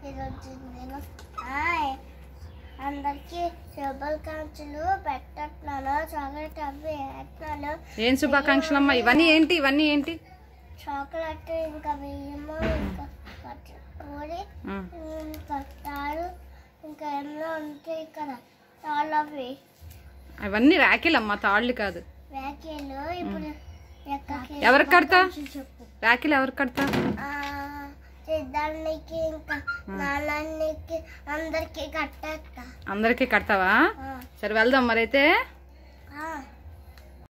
ఈరోజు నేను హాయ్ అందరికీ శుభాకాంక్షలు పెట్టట్లను చాక్లెట్ అవి వేస్తున్నాను ఏం శుభాకాంక్షలు అమ్మా ఇవన్నీ ఏంటి ఇవన్నీ ఏంటి చాక్లెట్ ఇంకా బియ్యము ఇంకా పచ్చ- పూరి ఉమ్. ఇంకా తాడు ఇంకా ఎన్నో ఉంటాయి కదా తాళ్ళు అవి అవన్నీ రాఖీలమ్మా తాళ్ళు కాదు వ్యాఖ్యలు ఇప్పుడు ఎక్కడికి ఎవరికి కడతా? చెప్పు రాఖీలు ఎవరికి కడతా ఆ, సిద్ధానికి ఇంకా నాన్నకి అందరికి కట్టేస్తా అందరికీ కడతావా ఆ, సరే వెళ్దాం మరైతే ఆ.